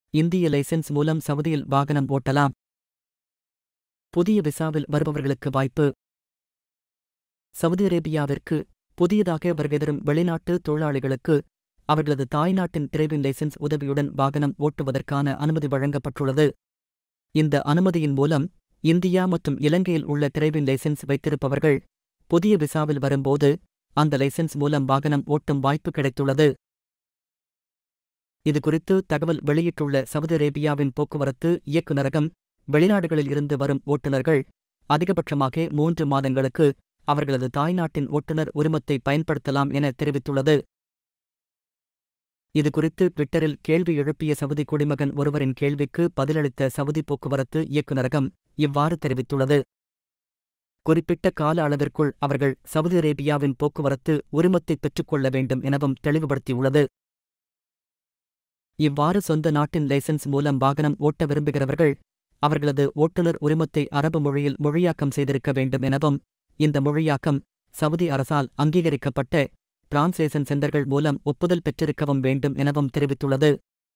இந்திய லைசென்ஸ் மூலம் சவுதியில் வாகனம் ஓட்டலாம் புதிய விசாவில் வருபவர்களுக்கு வாய்ப்பு சவுதி அரேபியாவிற்கு புதியதாக வருகை தரும் வெளிநாட்டு தொழிலாளிகளுக்கு அவர்களது தாய்நாட்டின் டிரைவிங் லைசென்ஸ் உதவியுடன் வாகனம் ஓட்டுவதற்கான அனுமதி வழங்கப்பட்டுள்ளது இந்த அனுமதியின் மூலம் இந்தியா மற்றும் இலங்கையில் உள்ள டிரைவிங் லைசென்ஸ் வைத்திருப்பவர்கள் புதிய விசாவில் வரும்போது அந்த லைசென்ஸ் மூலம் வாகனம் ஓட்டும் வாய்ப்பு கிடைத்துள்ளது இதுகுறித்து தகவல் வெளியிட்டுள்ள சவுதி அரேபியாவின் போக்குவரத்து இயக்குநரகம் வெளிநாடுகளில் இருந்து வரும் ஓட்டுநர்கள் அதிகபட்சமாக மூன்று மாதங்களுக்கு அவர்களது தாய்நாட்டின் ஓட்டுநர் உரிமத்தை பயன்படுத்தலாம் என தெரிவித்துள்ளது இதுகுறித்து ட்விட்டரில் கேள்வி எழுப்பிய சவுதி குடிமகன் ஒருவரின் கேள்விக்கு பதிலளித்த சவுதி போக்குவரத்து இயக்குநரகம் இவ்வாறு தெரிவித்துள்ளது குறிப்பிட்ட கால அளவிற்குள் அவர்கள் சவுதி அரேபியாவின் போக்குவரத்து உரிமத்தை பெற்றுக்கொள்ள வேண்டும் எனவும் தெளிவுபடுத்தியுள்ளது இவ்வாறு சொந்த நாட்டின் லைசென்ஸ் மூலம் வாகனம் ஓட்ட விரும்புகிறவர்கள் அவர்களது ஓட்டுநர் உரிமத்தை அரபு மொழியில் மொழியாக்கம் செய்திருக்க வேண்டும் எனவும் இந்த மொழியாக்கம் சவுதி அரசால் அங்கீகரிக்கப்பட்ட டிரான்ஸ்லேஷன் சென்டர்கள் மூலம் ஒப்புதல் பெற்றிருக்கவும் வேண்டும் எனவும் தெரிவித்துள்ளது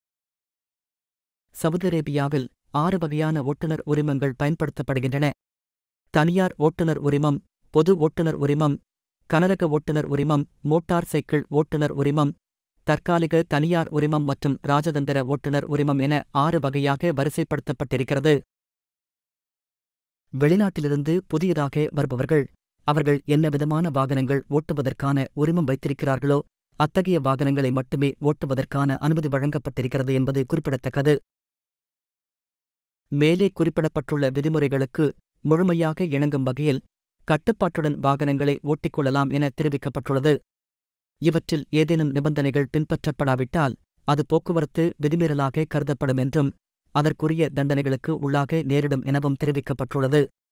சவுதி அரேபியாவில் ஆறு வகையான ஓட்டுநர் உரிமங்கள் பயன்படுத்தப்படுகின்றன தனியார் ஓட்டுநர் உரிமம் பொது ஓட்டுநர் உரிமம் கனரக ஓட்டுநர் உரிமம் மோட்டார் சைக்கிள் ஓட்டுநர் உரிமம் தற்காலிக தனியார் உரிமம் மற்றும் ராஜதந்திர ஓட்டுநர் உரிமம் என ஆறு வகையாக வரிசைப்படுத்தப்பட்டிருக்கிறது வெளிநாட்டிலிருந்து புதியதாக வருபவர்கள் அவர்கள் என்ன விதமான வாகனங்கள் ஓட்டுவதற்கான உரிமம் வைத்திருக்கிறார்களோ அத்தகைய வாகனங்களை மட்டுமே ஓட்டுவதற்கான அனுமதி வழங்கப்பட்டிருக்கிறது என்பது குறிப்பிடத்தக்கது மேலே குறிப்பிடப்பட்டுள்ள விதிமுறைகளுக்கு முழுமையாக இணங்கும் வகையில் கட்டுப்பாட்டுடன் வாகனங்களை ஓட்டிக்கொள்ளலாம் என தெரிவிக்கப்பட்டுள்ளது இவற்றில் ஏதேனும் நிபந்தனைகள் பின்பற்றப்படாவிட்டால் அது போக்குவரத்து விதிமீறலாக கருதப்படும் என்றும் அதற்குரிய தண்டனைகளுக்கு உள்ளாக நேரிடும் எனவும் தெரிவிக்கப்பட்டுள்ளது